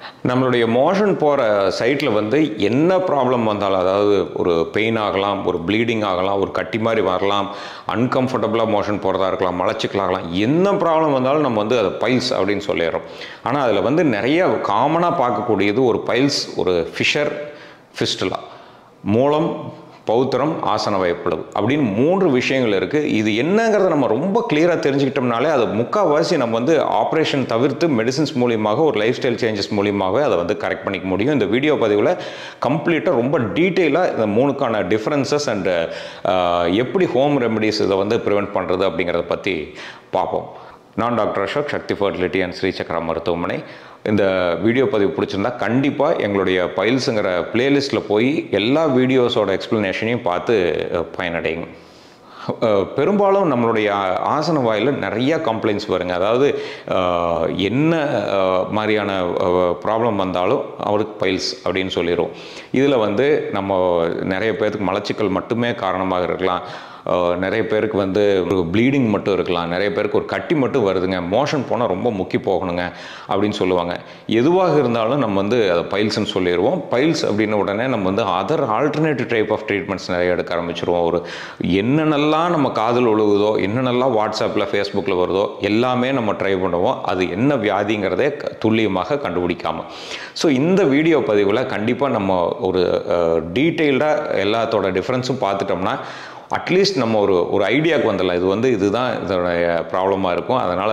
நம்மளுடைய மோஷன் போகிற சைட்டில் வந்து என்ன ப்ராப்ளம் வந்தாலும் அதாவது ஒரு பெயின் ஆகலாம் ஒரு ப்ளீடிங் ஆகலாம் ஒரு கட்டி மாதிரி வரலாம் அன்கம்ஃபர்டபுளாக மோஷன் போகிறதா இருக்கலாம் மலச்சிக்கல் ஆகலாம் என்ன ப்ராப்ளம் வந்தாலும் நம்ம வந்து அது பைல்ஸ் அப்படின்னு சொல்லிடுறோம் ஆனால் அதில் வந்து நிறைய காமனாக பார்க்கக்கூடியது ஒரு பைல்ஸ் ஒரு ஃபிஷர் ஃபிஸ்டுலா மூலம் பௌத்திரம் ஆசன வயப்பிளவு அப்படின்னு மூன்று விஷயங்கள் இருக்குது இது என்னங்கிறத நம்ம ரொம்ப கிளியராக தெரிஞ்சுக்கிட்டோம்னாலே அது முக்கால்வாசி நம்ம வந்து ஆப்ரேஷன் தவிர்த்து மெடிசின்ஸ் மூலியமாக ஒரு லைஃப் ஸ்டைல் சேஞ்சஸ் மூலியமாகவே அதை வந்து கரெக்ட் பண்ணிக்க முடியும் இந்த வீடியோ பதிவில் கம்ப்ளீட்டாக ரொம்ப டீட்டெயிலாக இந்த மூணுக்கான டிஃப்ரென்சஸ் அண்டு எப்படி ஹோம் ரெமெடிஸ் இதை வந்து ப்ரிவெண்ட் பண்ணுறது அப்படிங்கிறத பற்றி பார்ப்போம் நான் doctor Ashok Sakthi fertility and Srichakra மருத்துவமனை இந்த வீடியோ பதிவு பிடிச்சிருந்தா கண்டிப்பாக எங்களுடைய பைல்ஸுங்கிற பிளேலிஸ்ட்டில் போய் எல்லா வீடியோஸோட எக்ஸ்ப்ளனேஷனையும் பார்த்து அஹ், பயனடையுங்க அஹ், பெரும்பாலும் நம்மளுடைய ஆ- ஆசன வாயில் நிறைய கம்ப்ளைண்ட்ஸ் வருங்க அதாவது அஹ், என்ன அஹ், மாதிரியான ப்ராப்ளம் வந்தாலும் அவருக்கு பைல்ஸ் அப்படின்னு சொல்லிடுவோம் இதில் வந்து நம்ம நிறைய பேர்த்துக்கு மலச்சிக்கல் மட்டுமே காரணமாக இருக்கலாம் அஹ், நிறைய பேருக்கு வந்து ஒரு ப்ளீடிங் மட்டும் இருக்கலாம் நிறைய பேருக்கு ஒரு கட்டி மட்டும் வருதுங்க மோஷன் போனால் ரொம்ப முக்கி போகணுங்க அப்படின்னு சொல்லுவாங்க எதுவாக இருந்தாலும் நம்ம வந்து அதை பைல்ஸ்னு சொல்லிடுவோம் பைல்ஸ் அப்படின்ன உடனே நம்ம வந்து other alternative type of treatments நிறைய எடுக்க ஆரம்பிச்சிருவோம் ஒரு என்னென்னலாம் நம்ம காதில் ஒழுகுதோ என்னென்னலாம் வாட்ஸ்அப்பில் ஃபேஸ்புக்கில் வருதோ எல்லாமே நம்ம ட்ரை பண்ணுவோம் அது என்ன வியாதிங்கிறதே க- துல்லியமாக கண்டுபிடிக்காமல் ஸோ இந்த வீடியோ பதிவில் கண்டிப்பாக நம்ம ஒரு டீட்டெயில்டாக எல்லாத்தோட டிஃப்ரென்ஸும் பார்த்துட்டோம்னா அட்லீஸ்ட் நம்ம ஒரு ஒரு ஐடியாவுக்கு வந்துடலாம் இது வந்து இதுதான் இதோடைய ப்ராப்ளமாக இருக்கும் அதனால்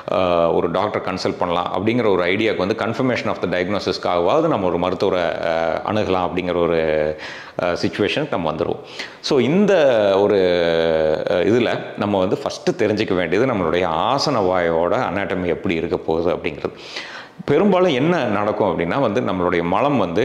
ஒரு டாக்டர் கன்சல்ட் பண்ணலாம் அப்படிங்கிற ஒரு ஐடியாவுக்கு வந்து கன்ஃபர்மேஷன் ஆஃப் த டயக்னோசிஸ்க்காகவாவது நம்ம ஒரு மருத்துவரை அஹ், அணுகலாம் அப்படிங்கிற ஒரு சுச்சுவேஷனுக்கு நம்ம வந்துடுவோம் ஸோ இந்த ஒரு இதில் நம்ம வந்து ஃபஸ்ட்டு தெரிஞ்சுக்க வேண்டியது நம்மளுடைய ஆசன வாயோட அனாட்டமி எப்படி இருக்க போகுது அப்படிங்கிறது பெரும்பாலும் என்ன நடக்கும் அப்படின்னா வந்து நம்மளுடைய மலம் வந்து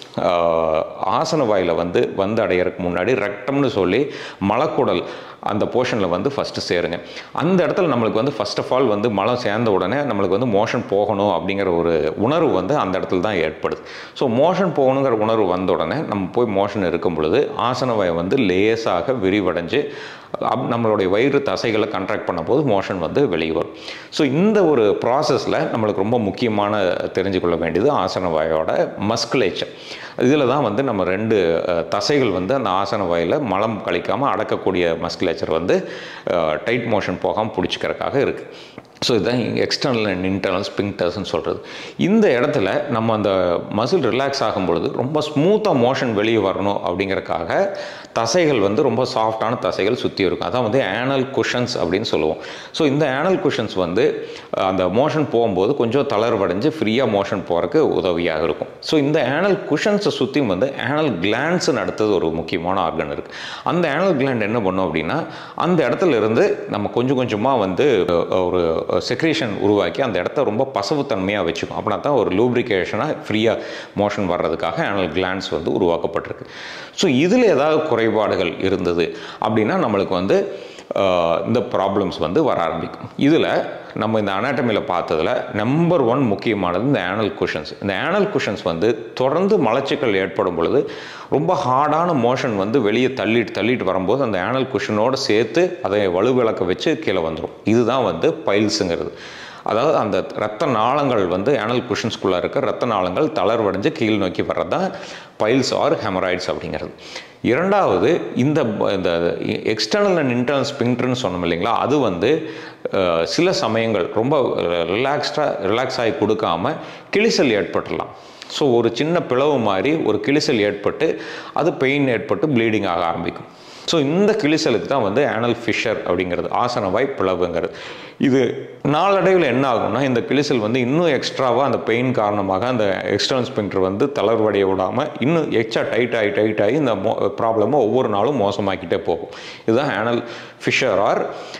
ஆஹ், ஆசன வாயில் வந்து வந்து அடையறதுக்கு முன்னாடி ரெக்டம்னு சொல்லி மலக்குடல் அந்த போர்ஷனில் வந்து ஃபஸ்ட்டு சேருங்க அந்த இடத்துல நம்மளுக்கு வந்து ஃபர்ஸ்ட் ஆஃப் ஆல் வந்து மலம் சேர்ந்த உடனே நம்மளுக்கு வந்து மோஷன் போகணும் அப்படிங்கிற ஒரு உணர்வு வந்து அந்த இடத்துல தான் ஏற்படுது ஸோ மோஷன் போகணுங்கிற உணர்வு வந்த உடனே நம்ம போய் மோஷன் இருக்கும் பொழுது ஆசன வாய் வந்து லேசாக விரிவடைஞ்சு அப்- நம்மளுடைய வயிறு தசைகளை கண்ட்ராக்ட் பண்ணும்போது மோஷன் வந்து வெளியே வரும் ஸோ இந்த ஒரு ப்ராசஸில் நம்மளுக்கு ரொம்ப முக்கியமான தெரிஞ்சு கொள்ள வேண்டியது ஆசன வாயோட மஸ்குலேச்சர் இதில் தான் வந்து நம்ம ரெண்டு அஹ், தசைகள் வந்து அந்த ஆசன வாயில் மலம் கழிக்காமல் அடக்கக்கூடிய மஸ்குலேச்சர் வந்து டைட் மோஷன் போகாமல் பிடிச்சிக்கிறதுக்காக இருக்குது ஸோ இதுதான் எக்ஸ்டர்னல் அண்ட் இன்டர்னல் ஸ்பிங்டர்ஸ்னு சொல்கிறது இந்த இடத்துல நம்ம அந்த மசில் ரிலாக்ஸ் ஆகும் பொழுது ரொம்ப ஸ்மூத்தாக மோஷன் வெளியே வரணும் அப்படிங்கறக்காக தசைகள் வந்து ரொம்ப சாஃப்டான தசைகள் சுற்றி இருக்கும் அதான் வந்து ஆனல் குஷன்ஸ் அப்படின்னு சொல்லுவோம் ஸோ இந்த ஆனல் குஷன்ஸ் வந்து அஹ், அந்த மோஷன் போகும்போது கொஞ்சம் தளர்வடைஞ்சு ஃப்ரீயாக மோஷன் போகிறதுக்கு உதவியாக இருக்கும் ஸோ இந்த ஆனல் குஷன்ஸை சுற்றியும் வந்து ஆனல் கிளாண்ட்ஸ்னு அடுத்தது ஒரு முக்கியமான ஆர்கன் இருக்குது அந்த ஆனல் கிளாண்ட் என்ன பண்ணும் அப்படின்னா அந்த இடத்துல இருந்து நம்ம கொஞ்சம் கொஞ்சமாக வந்து அஹ், ஒரு செக்ரேஷன் உருவாக்கி அந்த இடத்த ரொம்ப பசவுத்தன்மையாக வச்சுக்கும் அப்படின்னா தான் ஒரு லூப்ரிகேஷனாக ஃப்ரீயாக மோஷன் வர்றதுக்காக ஆனல் கிளாண்ட்ஸ் வந்து உருவாக்கப்பட்டிருக்கு ஸோ இதில் ஏதாவது குறைபாடுகள் இருந்தது அப்படின்னா நம்மளுக்கு வந்து அஹ், இந்த ப்ராப்ளம்ஸ் வந்து வர ஆரம்பிக்கும் இதில் நம்ம இந்த அனாட்டமியில் பார்த்ததுல நம்பர் ஒன் முக்கியமானது இந்த ஆனல் குஷன்ஸ் இந்த ஆனல் குஷன்ஸ் வந்து தொடர்ந்து மலச்சிக்கல் ஏற்படும் பொழுது ரொம்ப ஹார்டான மோஷன் வந்து வெளியே தள்ளிட்டு தள்ளிட்டு வரும்போது அந்த ஆனல் குஷனோடு சேர்த்து அதை வலுவிளக்க வச்சு கீழே வந்துடும் இதுதான் வந்து பைல்ஸுங்கிறது அதாவது அந்த ரத்த நாளங்கள் வந்து ஆனல் குஷன்ஸ்குள்ளே இருக்க ரத்த நாளங்கள் தளர்வடைஞ்சு கீழ் நோக்கி வர்றது தான் பைல்ஸ் ஆர் ஹெமராய்ட்ஸ் அப்படிங்கிறது இரண்டாவது இந்த ப- இந்த எக்ஸ்டர்னல் அண்ட் இன்டர்னல் ஸ்பிங்டர்னு சொன்னோம் இல்லைங்களா அது வந்து அஹ், சில சமயங்கள் ரொம்ப ரிலாக்ஸ்டாக ரிலாக்ஸ் ஆகி கொடுக்காம கிழிசல் ஏற்பட்டுடலாம் ஸோ ஒரு சின்ன பிளவு மாதிரி ஒரு கிழிசல் ஏற்பட்டு அது பெயின் ஏற்பட்டு ப்ளீடிங் ஆக ஆரம்பிக்கும் ஸோ இந்த கிழிசலுக்கு தான் வந்து ஆனல் ஃபிஷர் அப்படிங்கிறது ஆசனவாய் பிளவுங்கிறது இது நாளடைவில் என்ன ஆகும்னா இந்த கிழிசல் வந்து இன்னும் எக்ஸ்ட்ராவாக அந்த பெயின் காரணமாக அந்த எக்ஸ்டர்னல் ஸ்பிங்டர் வந்து தளர்வடைய விடாமல் இன்னும் எச்சா டைட் ஆகி டைட் ஆகி இந்த மோ ப்ராப்ளமை ஒவ்வொரு நாளும் மோசமாக்கிட்டே போகும் இதுதான் ஆனல் ஃபிஷர் ஆர்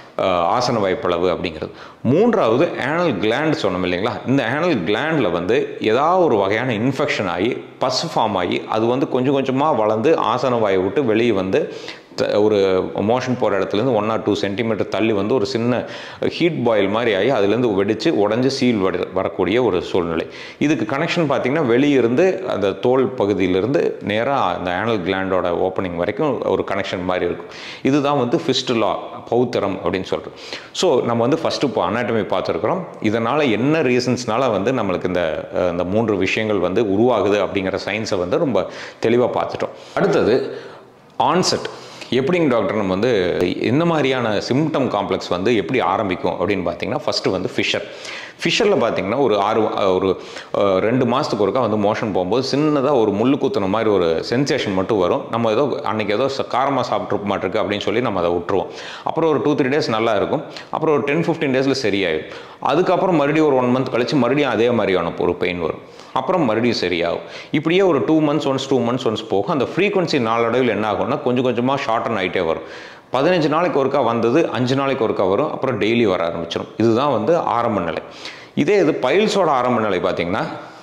ஆசன வாய்ப்பளவு அப்படிங்கிறது மூன்றாவது ஆனல் கிளாண்ட் சொன்னோம் இல்லைங்களா இந்த ஆனல் கிளாண்டில் வந்து ஏதாவது ஒரு வகையான இன்ஃபெக்ஷன் ஆகி பஸ் ஃபார்ம் ஆகி அது வந்து கொஞ்சம் கொஞ்சமாக வளர்ந்து ஆசன வாயை விட்டு வெளியே வந்து த- ஒரு மோஷன் போகிற இடத்துலேருந்து ஒன் ஆர் டூ சென்டிமீட்டர் தள்ளி வந்து ஒரு சின்ன ஹீட் பாயில் மாதிரி ஆகி அதுலேருந்து வெடித்து உடஞ்சி சீல் வர வரக்கூடிய ஒரு சூழ்நிலை இதுக்கு கனெக்ஷன் பார்த்திங்கன்னா வெளியிருந்து அந்த தோல் பகுதியிலிருந்து நேராக அந்த ஆனல் கிளாண்டோட ஓப்பனிங் வரைக்கும் ஒரு கனெக்ஷன் மாதிரி இருக்கும் இதுதான் வந்து ஃபிஸ்டுலா பௌத்திரம் அப்படின்னு சொல்கிறோம் ஸோ நம்ம வந்து ஃபஸ்ட்டு இப்போ அனாட்டமி பார்த்துருக்குறோம் இதனால் என்ன ரீசன்ஸ்னால வந்து நம்மளுக்கு இந்த அஹ், இந்த மூன்று விஷயங்கள் வந்து உருவாகுது அப்படிங்கிற சயின்ஸை வந்து ரொம்ப தெளிவாக பார்த்துட்டோம் அடுத்தது ஆன்செட் எப்படிங்க டாக்டர் நம்ம வந்து என்ன மாதிரியான சிம்டம் காம்ப்ளெக்ஸ் வந்து எப்படி ஆரம்பிக்கும் அப்படின்னு பார்த்தீங்கன்னா ஃபஸ்ட்டு வந்து ஃபிஷர் ஃபிஷரில் பார்த்தீங்கன்னா ஒரு ஆறு ஒரு அஹ், ரெண்டு மாதத்துக்கு ஒருக்கா வந்து மோஷன் போகும்போது சின்னதாக ஒரு முள்ளு குத்துன மாதிரி ஒரு சென்சேஷன் மட்டும் வரும் நம்ம ஏதோ அன்றைக்கி ஏதோ ச- காரமாக சாப்பிட்ருக்க மாட்டிருக்கு அப்படின்னு சொல்லி நம்ம அதை விட்டுருவோம் அப்புறம் ஒரு டூ த்ரீ டேஸ் நல்லா இருக்கும் அப்புறம் ஒரு டென் ஃபிஃப்டீன் டேஸில் சரியாயிடும் அதுக்கப்புறம் மறுபடியும் ஒரு ஒன் மந்த் கழிச்சு மறுபடியும் அதே மாதிரியான ஒரு பெயின் வரும் அப்புறம் மறுபடியும் சரியாகும் இப்படியே ஒரு two months once two months once போகும் அந்த ஃப்ரீக்வன்சி நாளடைவில் என்ன ஆகும்னா கொஞ்சம் கொஞ்சமாக ஷார்டன் ஆகிட்டே வரும் பதினஞ்சு நாளைக்கு ஒருக்கா வந்தது அஞ்சு நாளைக்கு ஒருக்கா வரும் அப்புறம் டெய்லி வர ஆரம்பிச்சிடும் இதுதான் வந்து ஆரம்ப நிலை இதே இது பைல்ஸோட ஆரம்ப நிலை பார்த்தீங்கன்னா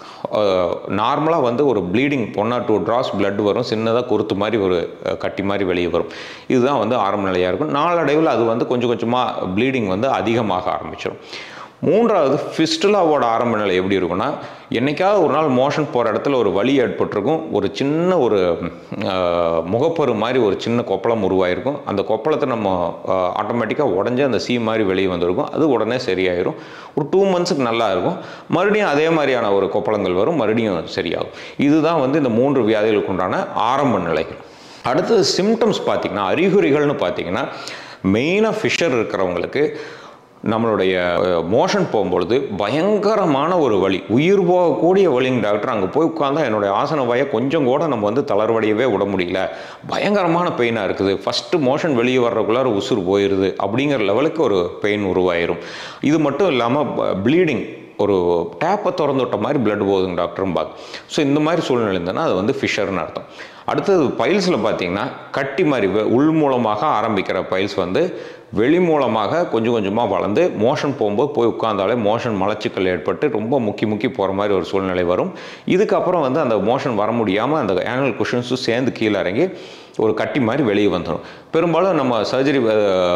நார்மலாக வந்து ஒரு bleeding one or two drops blood வரும் சின்னதாக குருத்து மாதிரி ஒரு அஹ், கட்டி மாதிரி வெளியே வரும் இதுதான் வந்து ஆரம்ப நிலையாக இருக்கும் நாளடைவில் அது வந்து கொஞ்சம் கொஞ்சமாக ப்ளீடிங் வந்து அதிகமாக ஆரம்பிச்சிடும் மூன்றாவது ஃபிஸ்டுலாவோட ஆரம்ப நிலை எப்படி இருக்கும்னா என்னைக்காவது ஒரு நாள் மோஷன் போகிற இடத்துல ஒரு வலி ஏற்பட்டிருக்கும் ஒரு சின்ன ஒரு அஹ், முகப்பரு மாதிரி ஒரு சின்ன கொப்பளம் உருவாயிருக்கும் அந்த கொப்பளத்தை நம்ம ஆட்டோமேட்டிக்காக உடஞ்சி அந்த சீ மாதிரி வெளியே வந்திருக்கும் அது உடனே சரியாயிரும் ஒரு டூ மந்த்ஸுக்கு நல்லா இருக்கும் மறுபடியும் அதே மாதிரியான ஒரு கொப்பளங்கள் வரும் மறுபடியும் சரியாகும் இதுதான் வந்து இந்த மூன்று வியாதிகளுக்கு உண்டான ஆரம்ப நிலைகள் அடுத்தது சிம்டம்ஸ் பார்த்திங்கன்னா அறிகுறிகள்னு பார்த்தீங்கன்னா மெயினாக ஃபிஷர் இருக்கிறவங்களுக்கு நம்மளுடைய மோஷன் போகும்பொழுது பயங்கரமான ஒரு வலி உயிர் போகக்கூடிய வலிங்க டாக்டர் அங்கே போய் உட்காந்தா என்னுடைய ஆசன வாயை கொஞ்சம் கூட நம்ம வந்து தளர்வடையவே விட முடியல பயங்கரமான பெயினாக இருக்குது ஃபஸ்ட்டு மோஷன் வெளியே வர்றதுக்குள்ளார உசுறு போயிடுது அப்படிங்கிற லெவலுக்கு ஒரு பெயின் உருவாயிரும் இது மட்டும் இல்லாமல் ப்ளீடிங் ஒரு டேப்பை திறந்து விட்ட மாதிரி பிளட் போகுதுங்க டாக்டரும் பார்த்து ஸோ இந்த மாதிரி சூழ்நிலை இருந்ததுன்னா அது வந்து ஃபிஷர்னு அர்த்தம் அடுத்தது பைல்ஸில் பார்த்தீங்கன்னா கட்டி மாதிரி வெ- உள் மூலமாக ஆரம்பிக்கிற பைல்ஸ் வந்து வெளி மூலமாக கொஞ்சம் கொஞ்சமாக வளர்ந்து மோஷன் போகும்போது போய் உட்கார்ந்தாலே மோஷன் மலச்சிக்கல் ஏற்பட்டு ரொம்ப முக்கி முக்கி போகிற மாதிரி ஒரு சூழ்நிலை வரும் இதுக்கப்புறம் வந்து அந்த மோஷன் வர முடியாமல் அந்த ஆனுவல் குஷன்ஸும் சேர்ந்து கீழே இறங்கி ஒரு கட்டி மாதிரி வெளியே வந்துடும் பெரும்பாலும் நம்ம சர்ஜரி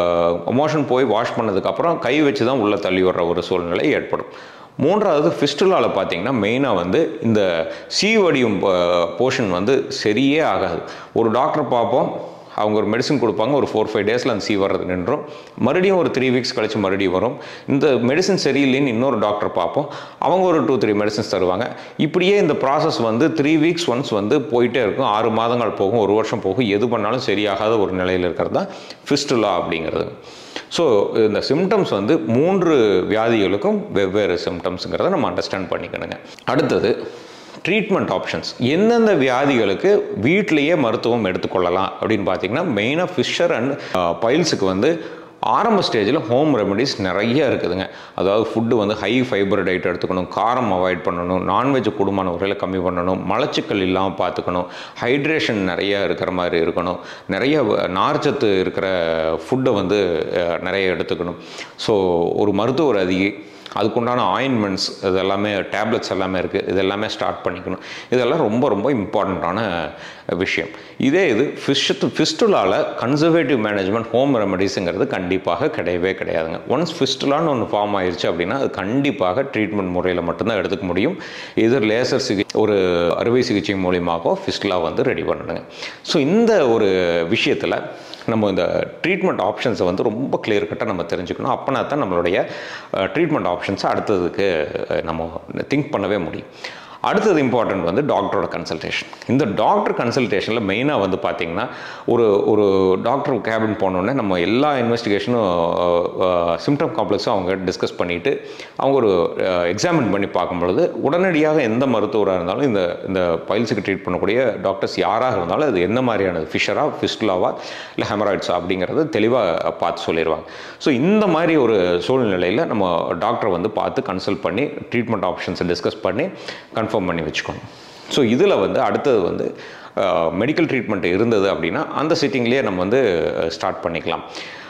மோஷன் போய் வாஷ் பண்ணதுக்கப்புறம் கை வச்சு தான் உள்ளே தள்ளி விடுற ஒரு சூழ்நிலை ஏற்படும் மூன்றாவது ஃபிஸ்டுலாவில் பார்த்தீங்கன்னா மெயினாக வந்து இந்த சீவடியும் போர்ஷன் வந்து சரியே ஆகாது ஒரு டாக்டர் பார்ப்போம் அவங்க ஒரு மெடிசன் கொடுப்பாங்க ஒரு ஃபோர் ஃபைவ் டேஸில் அந்த சீ வர்றது நின்றும் மறுபடியும் ஒரு த்ரீ வீக்ஸ் கழிச்சு மறுபடியும் வரும் இந்த மெடிசன் சரியில்லைன்னு இன்னொரு டாக்டர் பார்ப்போம் அவங்க ஒரு டூ த்ரீ மெடிசன்ஸ் தருவாங்க இப்படியே இந்த ப்ராசஸ் வந்து த்ரீ வீக்ஸ் ஒன்ஸ் வந்து போயிட்டே இருக்கும் ஆறு மாதங்கள் போகும் ஒரு வருஷம் போகும் எது பண்ணாலும் சரியாகாத ஒரு நிலையில் இருக்கிறது தான் ஃபிஸ்டுலா அப்படிங்கிறது ஸோ இந்த சிம்டம்ஸ் வந்து மூன்று வியாதிகளுக்கும் வெவ்வேறு சிம்டம்ஸுங்கிறத நம்ம அண்டர்ஸ்டாண்ட் பண்ணிக்கணுங்க அடுத்தது ட்ரீட்மெண்ட் ஆப்ஷன்ஸ் எந்தெந்த வியாதிகளுக்கு வீட்டிலேயே மருத்துவம் எடுத்துக்கொள்ளலாம் அப்படின்னு பார்த்தீங்கன்னா மெயினாக ஃபிஷர் அண்ட் பைல்ஸுக்கு வந்து ஆரம்ப ஸ்டேஜில் ஹோம் ரெமெடிஸ் நிறைய இருக்குதுங்க அதாவது ஃபுட்டு வந்து ஹை ஃபைபர் டயட் எடுத்துக்கணும் காரம் அவாய்ட் பண்ணணும் நான்வெஜ் குடும்பமான முறையில் கம்மி பண்ணணும் மலச்சிக்கல் இல்லாமல் பார்த்துக்கணும் ஹைட்ரேஷன் நிறைய இருக்கிற மாதிரி இருக்கணும் நிறைய வ- நார்ச்சத்து இருக்கிற ஃபுட்டை வந்து அஹ், நிறைய எடுத்துக்கணும் ஸோ ஒரு மருத்துவர் அதிகி அதுக்குண்டான ஆயின்மெண்ட்ஸ் இது எல்லாமே டேப்லெட்ஸ் எல்லாமே இருக்குது இது எல்லாமே ஸ்டார்ட் பண்ணிக்கணும் இதெல்லாம் ரொம்ப ரொம்ப இம்பார்ட்டண்ட்டான விஷயம் இதே இது ஃபிஷ்ட்டு ஃபிஸ்டுலாவில் கன்சர்வேட்டிவ் மேனேஜ்மெண்ட் ஹோம் ரெமடிஸுங்கிறது கண்டிப்பாக கிடையவே கிடையாதுங்க ஒன்ஸ் ஃபிஸ்டுலான்னு ஒன்று ஃபார்ம் ஆயிருச்சு அப்படின்னா அது கண்டிப்பாக ட்ரீட்மெண்ட் முறையில் மட்டும்தான் எடுத்துக்க முடியும் இது லேசர் சிகிச்சை ஒரு அறுவை சிகிச்சை மூலியமாக ஃபிஸ்டுலா வந்து ரெடி பண்ணணுங்க ஸோ இந்த ஒரு விஷயத்தில் நம்ம இந்த ட்ரீட்மெண்ட் ஆப்ஷன்ஸை வந்து ரொம்ப கிளியர் கட்டாக நம்ம தெரிஞ்சுக்கணும் அப்போனா தான் நம்மளுடைய ட்ரீட்மெண்ட் ஆப்ஷன்ஸை அடுத்ததுக்கு அஹ், நம்ம திங்க் பண்ணவே முடியும் அடுத்தது இம்பார்ட்டன்ட் வந்து டாக்டரோட கன்சல்டேஷன் இந்த டாக்டர் கன்சல்டேஷனில் மெயினாக வந்து பார்த்திங்கன்னா ஒரு ஒரு டாக்டர் கேபின் போனோடனே நம்ம எல்லா இன்வெஸ்டிகேஷனும் சிம்டம் காம்ப்ளெக்ஸும் அவங்க டிஸ்கஸ் பண்ணிவிட்டு அவங்க ஒரு எக்ஸாமின் பண்ணி பார்க்கும்பொழுது உடனடியாக எந்த மருத்துவராக இருந்தாலும் இந்த இந்த பைல்ஸுக்கு ட்ரீட் பண்ணக்கூடிய டாக்டர்ஸ் யாராக இருந்தாலும் அது என்ன மாதிரியானது ஃபிஷரா ஃபிஸ்டுலாவா இல்லை ஹெமராய்ட்ஸா அப்படிங்கிறது தெளிவாக பார்த்து சொல்லிடுவாங்க ஸோ இந்த மாதிரி ஒரு சூழ்நிலையில் நம்ம டாக்டரை வந்து பார்த்து கன்சல்ட் பண்ணி ட்ரீட்மெண்ட் ஆப்ஷன்ஸை டிஸ்கஸ் பண்ணி கன்ஃபார்ம் பண்ணி வச்சுக்கணும் ஸோ இதில் வந்து அடுத்தது வந்து மெடிக்கல் ட்ரீட்மெண்ட் இருந்தது அப்படின்னா அந்த சிட்டிங்லேயே நம்ம வந்து ஸ்டார்ட் பண்ணிக்கலாம்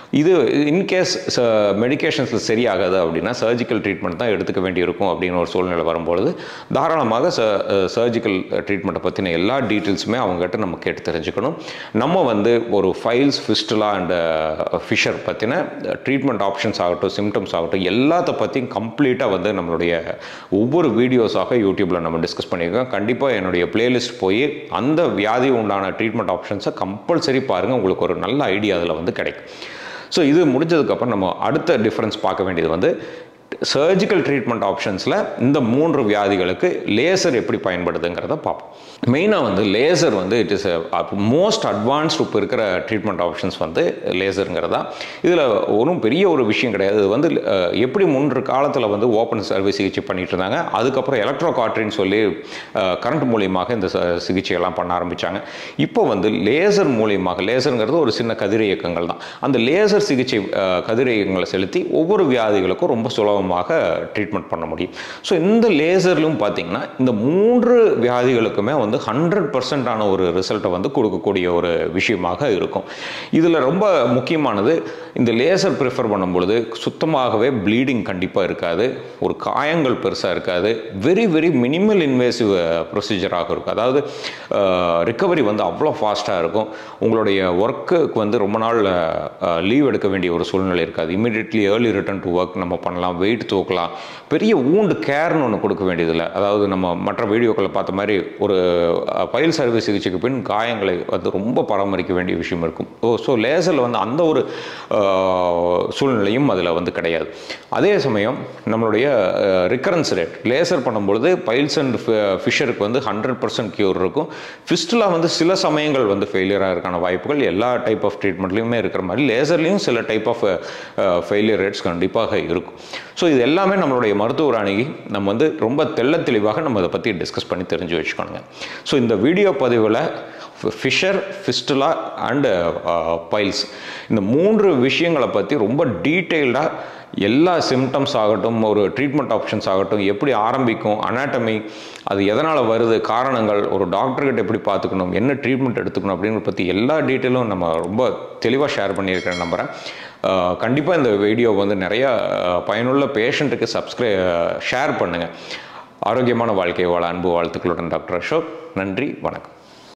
இது இன்கேஸ் மெடிகேஷன்ஸில் சரியாகாது அப்படின்னா சர்ஜிக்கல் ட்ரீட்மெண்ட் தான் எடுத்துக்க வேண்டியிருக்கும் அப்படின்னு ஒரு சூழ்நிலை வரும்பொழுது தாராளமாக ச சர்ஜிக்கல் ட்ரீட்மெண்ட்டை பற்றின எல்லா டீட்டெயில்ஸுமே அவங்ககிட்ட நம்ம கேட்டு தெரிஞ்சுக்கணும் நம்ம வந்து ஒரு ஃபைல்ஸ் ஃபிஸ்டுலா அண்ட் ஃபிஷர் பற்றின ட்ரீட்மெண்ட் ஆப்ஷன்ஸ் ஆகட்டும் சிம்டம்ஸ் ஆகட்டும் எல்லாத்த பற்றியும் கம்ப்ளீட்டாக வந்து நம்மளுடைய ஒவ்வொரு வீடியோஸாக யூடியூப்பில் நம்ம டிஸ்கஸ் பண்ணியிருக்கோம் கண்டிப்பாக என்னுடைய பிளேலிஸ்ட் போய் அந்த வியாதி உண்டான ட்ரீட்மெண்ட் ஆப்ஷன்ஸை கம்பல்சரி பாருங்கள் உங்களுக்கு ஒரு நல்ல ஐடியா அதில் வந்து கிடைக்கும் ஸோ இது முடிஞ்சதுக்கப்புறம் நம்ம அடுத்த டிஃப்ரென்ஸ் பார்க்க வேண்டியது வந்து சர்ஜிக்கல் ட்ரீட்மெண்ட் ஆப்ஷன்ஸில் இந்த மூன்று வியாதிகளுக்கு லேசர் எப்படி பயன்படுதுங்கிறத பார்ப்போம் மெயினாக வந்து லேசர் வந்து இட் இஸ் மோஸ்ட் அட்வான்ஸ்டு இப்போ இருக்கிற ட்ரீட்மெண்ட் ஆப்ஷன்ஸ் வந்து லேசருங்கிறதா இதில் ஒன்றும் பெரிய ஒரு விஷயம் கிடையாது இது வந்து அஹ், எப்படி முன்று காலத்தில் வந்து ஓப்பன் சர்வீஸ் சிகிச்சை பண்ணிட்டு இருந்தாங்க அதுக்கப்புறம் எலக்ட்ரோ காட்ரின்னு சொல்லி கரண்ட் மூலியமாக இந்த ச- சிகிச்சையெல்லாம் பண்ண ஆரம்பித்தாங்க இப்போ வந்து லேசர் மூலியமாக லேசருங்கிறது ஒரு சின்ன கதிர் இயக்கங்கள் தான் அந்த லேசர் சிகிச்சை அஹ், கதிர் இயக்கங்களை செலுத்தி ஒவ்வொரு வியாதிகளுக்கும் ரொம்ப சுலபமாக ட்ரீட்மெண்ட் பண்ண முடியும் ஸோ இந்த லேசர்லையும் பார்த்தீங்கன்னா இந்த மூன்று வியாதிகளுக்குமே வந்து ஹண்ட்ரட் பர்சன்டான ஒரு ரிசல்ட்டை வந்து கொடுக்கக்கூடிய ஒரு விஷயமாக இருக்கும் இதில் ரொம்ப முக்கியமானது இந்த லேசர் ப்ரிஃபர் பண்ணும் பொழுது சுத்தமாகவே ப்ளீடிங் கண்டிப்பாக இருக்காது ஒரு காயங்கள் பெருசாக இருக்காது வெரி வெரி மினிமல் இன்வேசிவ் ப்ரொசீஜராக இருக்கும் அதாவது ரிக்கவரி வந்து அவ்வளோ ஃபாஸ்ட்டாக இருக்கும் உங்களுடைய ஒர்க்குக்கு வந்து ரொம்ப நாள் லீவ் எடுக்க வேண்டிய ஒரு சூழ்நிலை இருக்காது immediately early return to work நம்ம பண்ணலாம் வெயிட் தூக்கலாம் பெரிய ஊண்டு கேர்னு ஒன்று கொடுக்க வேண்டியதில்லை அதாவது நம்ம மற்ற வீடியோக்களை பார்த்த மாதிரி ஒரு பயில் சர்வீஸ் சிகிச்சைக்கு பின் காயங்களை வந்து ரொம்ப பராமரிக்க வேண்டிய விஷயம் இருக்கும் ஓ ஸோ லேசரில் வந்து அந்த ஒரு அஹ், சூழ்நிலையும் அதில் வந்து கிடையாது அதே சமயம் நம்மளுடைய ரிக்கரன்ஸ் ரேட் லேசர் பண்ணும்பொழுது பைல்ஸ் அண்ட் ஃபிஷருக்கு வந்து ஹண்ட்ரட் பர்சன்ட் க்யூர் இருக்கும் ஃபிஸ்டில் வந்து சில சமயங்கள் வந்து ஃபெயிலியர் ஆகிறதுக்கான வாய்ப்புகள் எல்லா டைப் ஆஃப் ட்ரீட்மெண்ட்லையுமே இருக்கிற மாதிரி லேசர்லேயும் சில டைப் ஆஃப் ஃபெயிலியர் ரேட்ஸ் கண்டிப்பாக இருக்கும் ஸோ இது எல்லாமே நம்மளுடைய மருத்துவர் அணுகி நம்ம வந்து ரொம்ப தெள்ளத் தெளிவாக நம்ம இதை பற்றி டிஸ்கஸ் பண்ணி தெரிஞ்சு வச்சுக்கணுங்க ஸோ இந்த வீடியோ பதிவில் ஃபிஷர் ஃபிஸ்டுலா அண்டு பைல்ஸ் இந்த மூன்று விஷயங்களை பற்றி ரொம்ப டீட்டெயில்டாக எல்லா சிம்டம்ஸ் ஆகட்டும் ஒரு ட்ரீட்மெண்ட் ஆப்ஷன்ஸ் ஆகட்டும் எப்படி ஆரம்பிக்கும் அனாட்டமி அது எதனால் வருது காரணங்கள் ஒரு டாக்டர்கிட்ட எப்படி பார்த்துக்கணும் என்ன ட்ரீட்மெண்ட் எடுத்துக்கணும் அப்படிங்கிறத பற்றி எல்லா டீட்டெயிலும் நம்ம ரொம்ப தெளிவாக ஷேர் பண்ணியிருக்கிறேன் நம்புகிறேன் கண்டிப்பாக இந்த வீடியோ வந்து நிறையா அஹ், பயனுள்ள பேஷண்ட்டுக்கு சப்ஸ்கிரை ஷேர் பண்ணுங்கள் ஆரோக்கியமான வாழ்க்கை வாழ அன்பு வாழ்த்துக்களுடன் டாக்டர் அசோக் நன்றி வணக்கம்